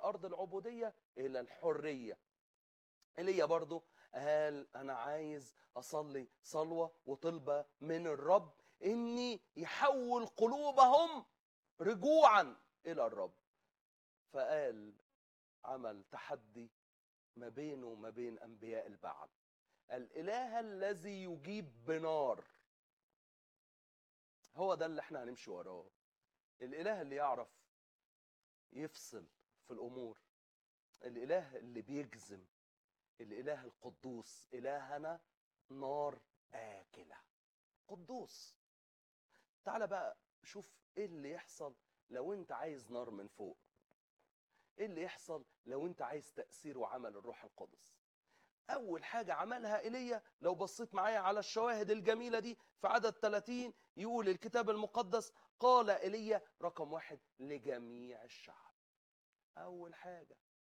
ارض العبوديه الى الحريه ايليا برضو قال انا عايز اصلي صلوه وطلبه من الرب اني يحول قلوبهم رجوعا الى الرب فقال عمل تحدي ما بينه وما بين انبياء البعل الاله الذي يجيب بنار هو ده اللي احنا هنمشي وراه الاله اللي يعرف يفصل في الامور الاله اللي بيجزم الاله القدوس الهنا نار اكله قدوس تعال بقى شوف ايه اللي يحصل لو انت عايز نار من فوق ايه اللي يحصل لو انت عايز تاثير وعمل الروح القدس اول حاجه عملها ايليا لو بصيت معايا على الشواهد الجميله دي في عدد 30 يقول الكتاب المقدس قال ايليا رقم واحد لجميع الشعب اول حاجه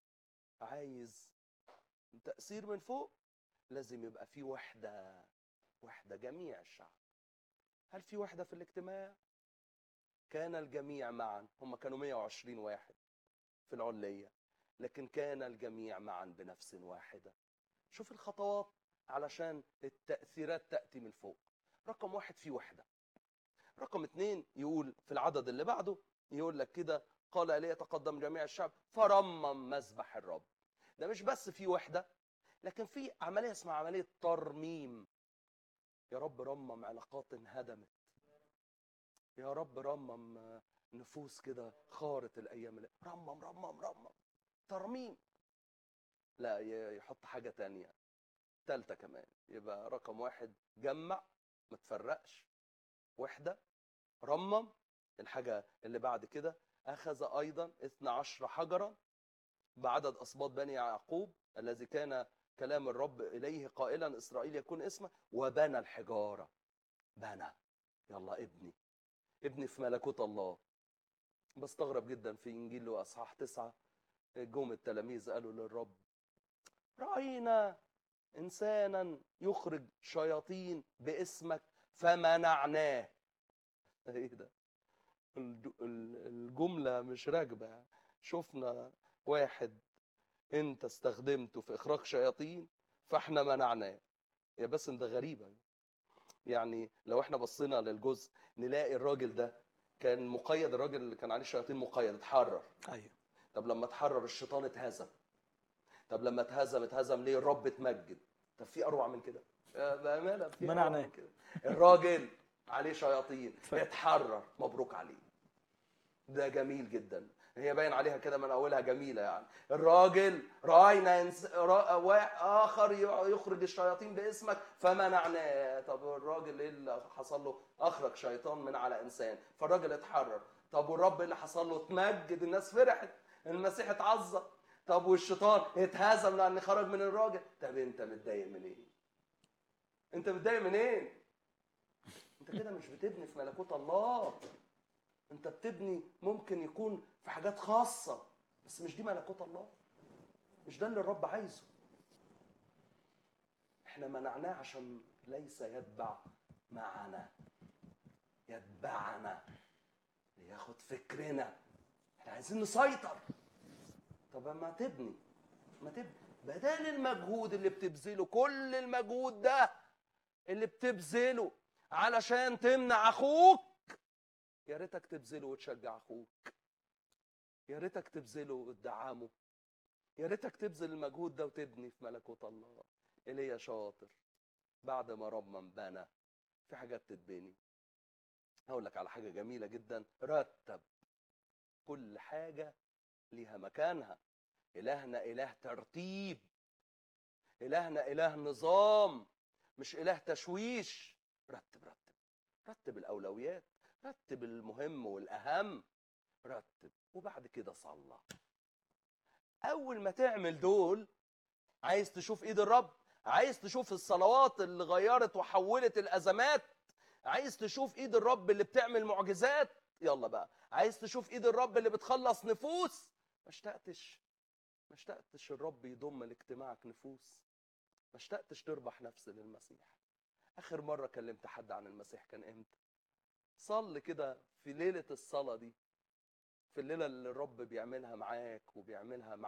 عايز تاثير من فوق لازم يبقى في وحده وحده جميع الشعب هل في وحده في الاجتماع كان الجميع معا هم كانوا 120 واحد في العليه لكن كان الجميع معا بنفس واحده شوف الخطوات علشان التأثيرات تأتي من فوق رقم واحد في وحدة رقم اتنين يقول في العدد اللي بعده يقول لك كده قال إليه تقدم جميع الشعب فرمم مذبح الرب ده مش بس في وحدة لكن في عملية اسمها عملية ترميم يا رب رمم علاقات انهدمت يا رب رمم نفوس كده خارت الأيام اللي رمم رمم رمم ترميم لا يحط حاجة تانية تالتة كمان يبقى رقم واحد جمع ما تفرقش وحدة رمم الحاجة اللي بعد كده أخذ أيضا 12 حجرا بعدد أصباط بني يعقوب الذي كان كلام الرب إليه قائلا إسرائيل يكون اسمه وبنى الحجارة بنى يلا ابني ابني في ملكوت الله بستغرب جدا في إنجيل أصحاح تسعة جم التلاميذ قالوا للرب رأينا إنسانا يخرج شياطين باسمك فمنعناه إيه ده؟ الجملة مش راكبة شفنا واحد أنت استخدمته في إخراج شياطين فإحنا منعناه يا بس ده غريبة يعني لو إحنا بصينا للجزء نلاقي الراجل ده كان مقيد الراجل اللي كان عليه شياطين مقيد اتحرر ايوه طب لما اتحرر الشيطان اتهزم طب لما اتهزم اتهزم ليه الرب اتمجد طب في اروع من كده بامانه في أروع منعناه. من كده الراجل عليه شياطين اتحرر مبروك عليه ده جميل جدا هي باين عليها كده من اولها جميله يعني الراجل راينا إنس... را... وا- اخر ي- يخرج الشياطين باسمك فمنعناه طب الراجل ايه اللي حصل له اخرج شيطان من على انسان فالراجل اتحرر طب والرب إيه اللي حصل له اتمجد الناس فرحت المسيح اتعظم طب والشيطان اتهزم لان خرج من الراجل طب انت متضايق من ايه انت متضايق من ايه انت كده مش بتبني في ملكوت الله انت بتبني ممكن يكون في حاجات خاصة بس مش دي ملكوت الله مش ده اللي الرب عايزه احنا منعناه عشان ليس يتبع معنا يتبعنا لياخد فكرنا احنا عايزين نسيطر طب ما تبني ما تبني بدل المجهود اللي بتبذله كل المجهود ده اللي بتبذله علشان تمنع اخوك يا ريتك تبذله وتشجع اخوك يا ريتك تبذله وتدعمه يا ريتك تبذل المجهود ده وتبني في ملكوت الله ايليا شاطر بعد ما رمم بنى في حاجات تتبني هقول لك على حاجه جميله جدا رتب كل حاجه ليها مكانها الهنا اله ترتيب الهنا اله نظام مش اله تشويش رتب رتب رتب الاولويات رتب المهم والاهم رتب وبعد كده صلى اول ما تعمل دول عايز تشوف ايد الرب عايز تشوف الصلوات اللي غيرت وحولت الازمات عايز تشوف ايد الرب اللي بتعمل معجزات يلا بقى عايز تشوف ايد الرب اللي بتخلص نفوس ما اشتقتش ما اشتقتش الرب يضم لاجتماعك نفوس ما اشتقتش تربح نفس للمسيح اخر مره كلمت حد عن المسيح كان امتى صل كده في ليله الصلاه دي في الليلة اللي الرب بيعملها معاك وبيعملها مع